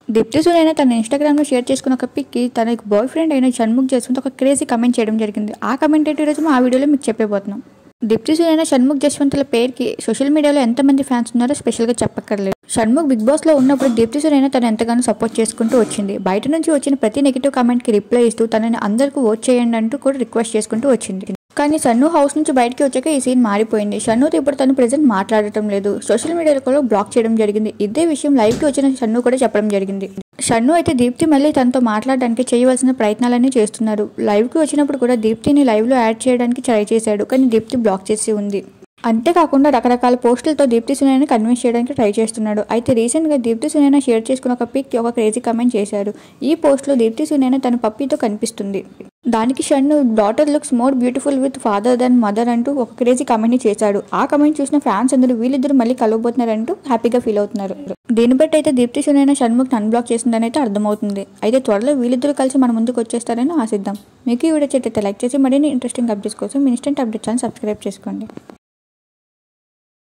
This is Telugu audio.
దీప్తి సునైనా తన ఇన్స్టాగ్రామ్లో షేర్ చేసుకున్న ఒక పిక్కి తన బాయ్ ఫ్రెండ్ అయిన షణ్ముఖ్ జస్వంత్ ఒక క్రేజీ కమెంట్ చేయడం జరిగింది ఆ కమెంట్ ఏంటి ఈరోజు మా ఆ వీడియోలో మీకు చెప్పబోతున్నాం దీప్తి సునైనా షణ్ముఖ్ జస్వంతుల పేరుకి సోషల్ మీడియాలో ఎంతమంది ఫ్యాన్స్ ఉన్నారో స్పెషల్గా చెప్పక్కర్లేదు షణ్ముఖ్ బిగ్ బాస్లో ఉన్నప్పుడు దీప్తి సునైనా తను ఎంతగానో సపోర్ట్ చేసుకుంటూ వచ్చింది బయట నుంచి వచ్చిన ప్రతి నెగిటివ్ కామెంట్కి రిప్లై ఇస్తూ తనని అందరికీ ఓట్ చేయండి అంటూ కూడా రిక్వెస్ట్ చేసుకుంటూ వచ్చింది కానీ సన్ను హౌస్ నుంచి బయటకి వచ్చాక ఈ సీన్ మారిపోయింది షన్నుతో ఇప్పుడు తను ప్రెజెంట్ మాట్లాడటం లేదు సోషల్ మీడియాలో కూడా బ్లాక్ చేయడం జరిగింది ఇదే విషయం లైవ్కి వచ్చిన షన్ను కూడా చెప్పడం జరిగింది షన్ను అయితే దీప్తి మళ్ళీ తనతో మాట్లాడడానికి చేయవలసిన ప్రయత్నాలన్నీ చేస్తున్నారు లైవ్కి వచ్చినప్పుడు కూడా దీప్తిని లైవ్లో యాడ్ చేయడానికి ట్రై చేశాడు కానీ దీప్తి బ్లాక్ చేసి ఉంది అంతేకాకుండా రకరకాల పోస్టులతో దీప్తి సునైనా కన్విన్స్ చేయడానికి ట్రై చేస్తున్నాడు అయితే రీసెంట్గా దీప్తి సునైనా షేర్ చేసుకున్న ఒక పిక్ ఒక క్రేజీ కమెంట్ చేశారు ఈ పోస్ట్లో దీప్తి సునైనా తన పప్పీతో కనిపిస్తుంది దానికి Shannu daughter looks more beautiful with father then mother అంటూ ఒక క్రేజీ కమెంట్ని చేశాడు ఆ కమెంట్ చూసిన ఫ్యాన్స్ అందరూ వీళ్ళిద్దరు మళ్ళీ కలవబోతున్నారంటూ హ్యాపీగా ఫీల్ అవుతున్నారు దీన్ని బట్టి అయితే దీప్తి సునైనా షణ్ముఖ్ అన్బ్లాక్ చేసిందని అయితే అర్థమవుతుంది అయితే త్వరలో వీళ్ళిద్దరు కలిసి మన ముందుకు వచ్చేస్తారని ఆశిద్దాం మీకు ఈ వీడియో చేస్తే లైక్ చేసి మరిన్ని ఇంట్రెస్టింగ్ అప్డేట్స్ కోసం ఇన్స్టెంట్ అప్డేట్స్ ఛానల్ సబ్స్క్రైబ్ చేసుకోండి